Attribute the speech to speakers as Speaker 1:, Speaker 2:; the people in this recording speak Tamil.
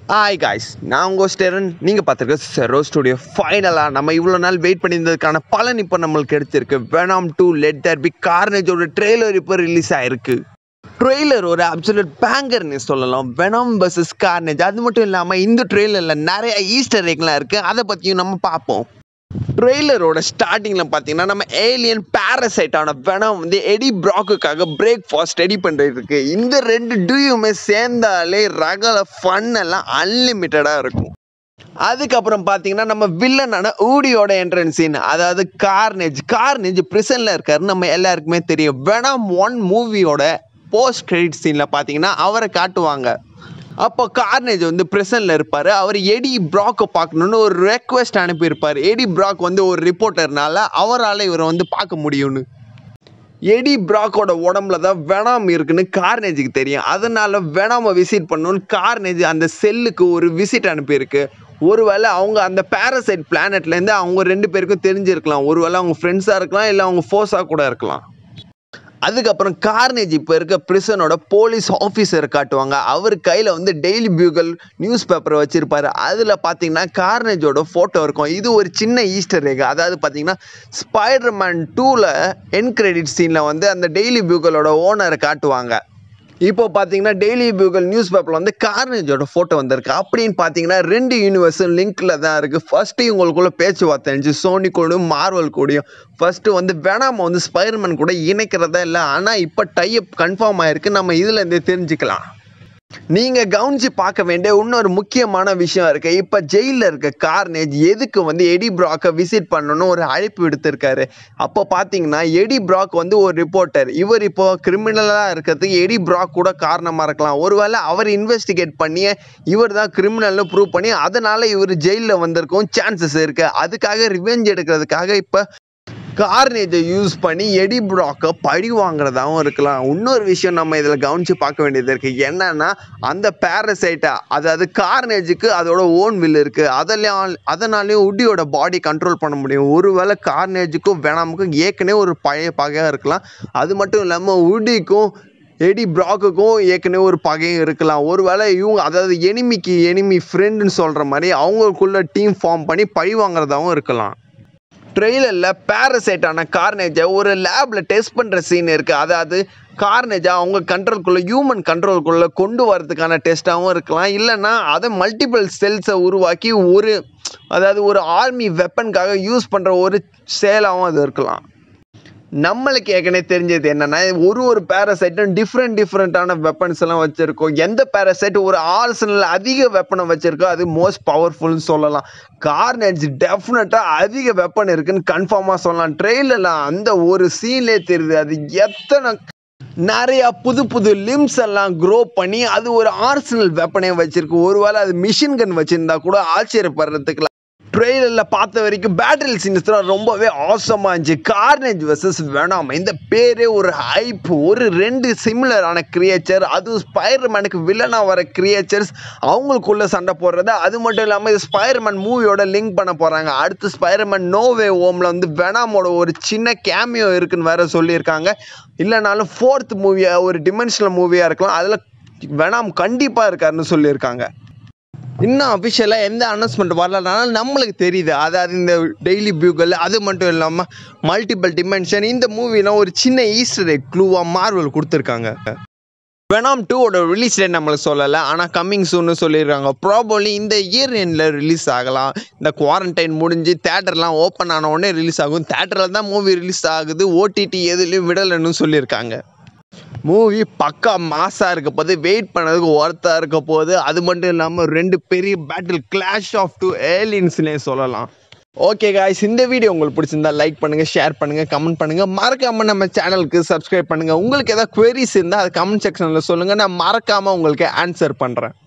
Speaker 1: ஹாய் காய்ஸ் நான் உங்கள் ஸ்டெரன் நீங்கள் பார்த்துருக்க செரோ ஸ்டுடியோ ஃபைனலாக நம்ம இவ்வளோ நாள் வெயிட் பண்ணியிருந்ததுக்கான பலன் இப்போ நம்மளுக்கு எடுத்திருக்கு Venom two let there be கார்னேஜோட ட்ரெய்லர் இப்போ ரிலீஸ் ஆயிருக்கு ட்ரெய்லர் ஒரு அப்சல்யூட் பேங்கர்னு சொல்லலாம் வெனம் வர்சஸ் கார்னேஜ் அது மட்டும் இல்லாமல் இந்த ட்ரெய்லரில் நிறைய ஈஸ்டர் எக்லாம் இருக்குது அதை பற்றியும் நம்ம பார்ப்போம் ட்ரெய்லரோட ஸ்டார்டிங்கில் பார்த்தீங்கன்னா நம்ம ஏலியன் பேரசைட்டான வெனம் வந்து எடி ப்ராக்குக்காக பிரேக்ஃபாஸ்ட் ரெடி பண்ணுறதுக்கு இந்த ரெண்டு டியூமே சேர்ந்தாலே ரகல ஃபன் எல்லாம் அன்லிமிட்டடாக இருக்கும் அதுக்கப்புறம் பார்த்தீங்கன்னா நம்ம வில்லனான ஊடியோட என்ட்ரன்ஸ் சீன் அதாவது கார்னேஜ் கார்னேஜ் பிரிசனில் இருக்காரு நம்ம எல்லாருக்குமே தெரியும் வெனம் ஒன் மூவியோட போஸ்ட் கிரெடிட் சீனில் பார்த்தீங்கன்னா அவரை காட்டுவாங்க அப்போ கார்னேஜ் வந்து பிரசனில் இருப்பார் அவர் எடி ப்ராக்கை பார்க்கணுன்னு ஒரு ரெக்வெஸ்ட் அனுப்பியிருப்பார் எடி ப்ராக் வந்து ஒரு ரிப்போர்ட்டர்னால அவரால் இவரை வந்து பார்க்க முடியும்னு எடி ப்ராக்கோட உடம்புல தான் வெனாம் இருக்குன்னு கார்னேஜுக்கு தெரியும் அதனால வெனாமை விசிட் பண்ணணும்னு கார்னேஜ் அந்த செல்லுக்கு ஒரு விசிட் அனுப்பியிருக்கு ஒருவேளை அவங்க அந்த பேரசைட் பிளானட்லேருந்து அவங்க ரெண்டு பேருக்கும் தெரிஞ்சிருக்கலாம் ஒருவேளை அவங்க ஃப்ரெண்ட்ஸாக இருக்கலாம் இல்லை அவங்க ஃபோர்ஸாக கூட இருக்கலாம் அதுக்கப்புறம் கார்னேஜ் இப்போ இருக்க பிரிசனோட போலீஸ் ஆஃபீஸர் காட்டுவாங்க அவர் கையில் வந்து டெய்லி பியூகல் நியூஸ் பேப்பர் வச்சுருப்பாரு அதில் பார்த்தீங்கன்னா கார்னேஜோட ஃபோட்டோ இருக்கும் இது ஒரு சின்ன ஈஸ்டர் எக் அதாவது பார்த்தீங்கன்னா ஸ்பைடர்மேன் டூவில் என் கிரெடிட் சீனில் வந்து அந்த டெய்லி பியூகலோட ஓனரை காட்டுவாங்க இப்போ பார்த்தீங்கன்னா டெய்லி பியூகல் நியூஸ் பேப்பரில் வந்து கார்னேஜோட ஃபோட்டோ வந்திருக்கு அப்படின்னு பார்த்தீங்கன்னா ரெண்டு யூனிவர்ஸும் லிங்க்கில் தான் இருக்குது ஃபஸ்ட்டு இவங்களுக்குள்ள பேச்சுவார்த்தை இருந்துச்சு சோனி கூடயும் மார்வல் கூடயும் ஃபஸ்ட்டு வந்து வெனாம வந்து ஸ்பைடர்மேன் கூட இணைக்கிறதா இல்லை ஆனால் இப்போ டைப் கன்ஃபார்ம் ஆயிருக்கு நம்ம இதுலேருந்தே தெரிஞ்சுக்கலாம் நீங்கள் கவனித்து பார்க்க வேண்டிய இன்னொரு முக்கியமான விஷயம் இருக்குது இப்போ ஜெயிலில் இருக்க கார்னேஜ் எதுக்கு வந்து எடி ப்ராக்கை விசிட் பண்ணணும்னு ஒரு அழைப்பு விடுத்திருக்காரு அப்போ பார்த்தீங்கன்னா எடி ப்ராக் வந்து ஒரு ரிப்போர்ட்டர் இவர் இப்போ கிரிமினலாக இருக்கிறதுக்கு எடி ப்ராக் கூட காரணமாக இருக்கலாம் ஒருவேளை அவர் இன்வெஸ்டிகேட் பண்ணி இவர் தான் கிரிமினல்னு ப்ரூவ் பண்ணி அதனால் இவர் ஜெயிலில் வந்திருக்கும் சான்சஸ் இருக்குது அதுக்காக ரிவெஞ்ச் எடுக்கிறதுக்காக இப்போ கார்னேஜை யூஸ் பண்ணி எடி ப்ராக்கை பழி வாங்குறதாகவும் இருக்கலாம் இன்னொரு விஷயம் நம்ம இதில் கவனித்து பார்க்க வேண்டியது இருக்குது என்னன்னா அந்த பேரசைட்டை அதாவது கார்னேஜுக்கு அதோட ஓன் வில் இருக்குது அதெல்லாம் அதனாலேயும் உட்டியோட பாடி கண்ட்ரோல் பண்ண முடியும் ஒருவேளை கார்னேஜுக்கும் வேணாமுக்கும் ஏற்கனவே ஒரு பழைய பகையாக இருக்கலாம் அது மட்டும் இல்லாமல் உடிக்கும் எடி ப்ராக்குக்கும் ஏற்கனவே ஒரு பகையும் இருக்கலாம் ஒருவேளை இவங்க அதாவது எனிமிக்கு எனிமி ஃப்ரெண்டுன்னு சொல்கிற மாதிரி அவங்களுக்குள்ள டீம் ஃபார்ம் பண்ணி பழி வாங்குறதாகவும் இருக்கலாம் ட்ரெய்லரில் பேரசைட்டான கார்னேஜை ஒரு லேபில் டெஸ்ட் பண்ணுற சீன் இருக்குது அதாவது கார்னேஜை அவங்க கண்ட்ரோல்குள்ளே ஹியூமன் கண்ட்ரோல்குள்ளே கொண்டு வரதுக்கான டெஸ்ட்டாகவும் இருக்கலாம் இல்லைன்னா அதை மல்டிபிள் செல்ஸை உருவாக்கி ஒரு அதாவது ஒரு ஆர்மி வெப்பனுக்காக யூஸ் பண்ணுற ஒரு சேலாகவும் அது இருக்கலாம் நம்மளுக்கு ஏற்கனவே தெரிஞ்சது என்னன்னா ஒரு ஒரு பேரசைட்டும் டிஃப்ரெண்ட் டிஃப்ரெண்ட்டான வெப்பன்ஸ் எல்லாம் வச்சுருக்கோம் எந்த பேரசைட் ஒரு ஆர்சனில் அதிக வெப்பனை வச்சுருக்கோ அது மோஸ்ட் பவர்ஃபுல்னு சொல்லலாம் கார்னேஜ் டெஃபினட்டாக அதிக வெப்பன் இருக்குன்னு கன்ஃபார்மாக சொல்லலாம் ட்ரெயிலில் அந்த ஒரு சீன்லேயே தெரியுது அது எத்தனை நிறைய புது புது லிம்ஸ் எல்லாம் க்ரோ பண்ணி அது ஒரு ஆர்சனல் வெப்பனே வச்சிருக்கு ஒருவேளை அது மிஷின் கன் வச்சிருந்தா கூட ஆச்சரியப்படுறதுக்கு ட்ரெயிலரில் பார்த்த வரைக்கும் பேட்டில் சீன்ஸ்லாம் ரொம்பவே ஆசமாக இருந்துச்சு கார்னேஜ் வர்சஸ் வெனாம் இந்த பேரே ஒரு ஹைப் ஒரு ரெண்டு சிமிலரான கிரியேச்சர் அதுவும் ஸ்பைடர்மேனுக்கு வில்லனாக வர கிரியேச்சர்ஸ் அவங்களுக்குள்ள சண்டை போடுறது அது மட்டும் இல்லாமல் இது ஸ்பைடர்மேன் மூவியோட லிங்க் பண்ண போகிறாங்க அடுத்து ஸ்பைடர்மேன் நோவே ஓமில் வந்து வெனாமோட ஒரு சின்ன கேமியோ இருக்குன்னு வேற சொல்லியிருக்காங்க இல்லைனாலும் ஃபோர்த் மூவியாக ஒரு டிமென்ஷனல் மூவியாக இருக்கலாம் அதில் வெனாம் கண்டிப்பாக இருக்காருன்னு சொல்லியிருக்காங்க இன்னும் அஃபிஷியலாக எந்த அனௌன்ஸ்மெண்ட் வரலனாலும் நம்மளுக்கு தெரியுது அதாவது இந்த டெய்லி பியூகல் அது மட்டும் இல்லாமல் மல்டிபிள் டிமென்ஷன் இந்த மூவிலாம் ஒரு சின்ன ஈஸ்டர் எக் க்ளூவாக மார்வல் கொடுத்துருக்காங்க வெனாம் டூவோட ரிலீஸ் டேட் நம்மளுக்கு சொல்லலை ஆனால் கம்மிங் சூன்னு சொல்லியிருக்காங்க ப்ராபப்ளி இந்த இயர் எண்டில் ரிலீஸ் ஆகலாம் இந்த குவாரண்டைன் முடிஞ்சு தேட்டர்லாம் ஓப்பன் ஆன உடனே ரிலீஸ் ஆகும் தேட்டரில் தான் மூவி ரிலீஸ் ஆகுது ஓடிடி எதுலேயும் விடலைன்னு சொல்லியிருக்காங்க மூவி பக்கா மாசாக இருக்க போது வெயிட் பண்ணதுக்கு ஒர்த்தாக இருக்க போது அது மட்டும் இல்லாமல் ரெண்டு பெரிய பேட்டில் கிளாஷ் ஆஃப் டூ ஏலியன்ஸ்னே சொல்லலாம் ஓகே காய்ஸ் இந்த வீடியோ உங்களுக்கு பிடிச்சிருந்தா லைக் பண்ணுங்கள் ஷேர் பண்ணுங்கள் கமெண்ட் பண்ணுங்கள் மறக்காமல் நம்ம சேனலுக்கு சப்ஸ்கிரைப் பண்ணுங்கள் உங்களுக்கு ஏதாவது queries இருந்தால் அது கமெண்ட் செக்ஷனில் சொல்லுங்கள் நான் மறக்காமல் உங்களுக்கு ஆன்சர் பண்ணுறேன்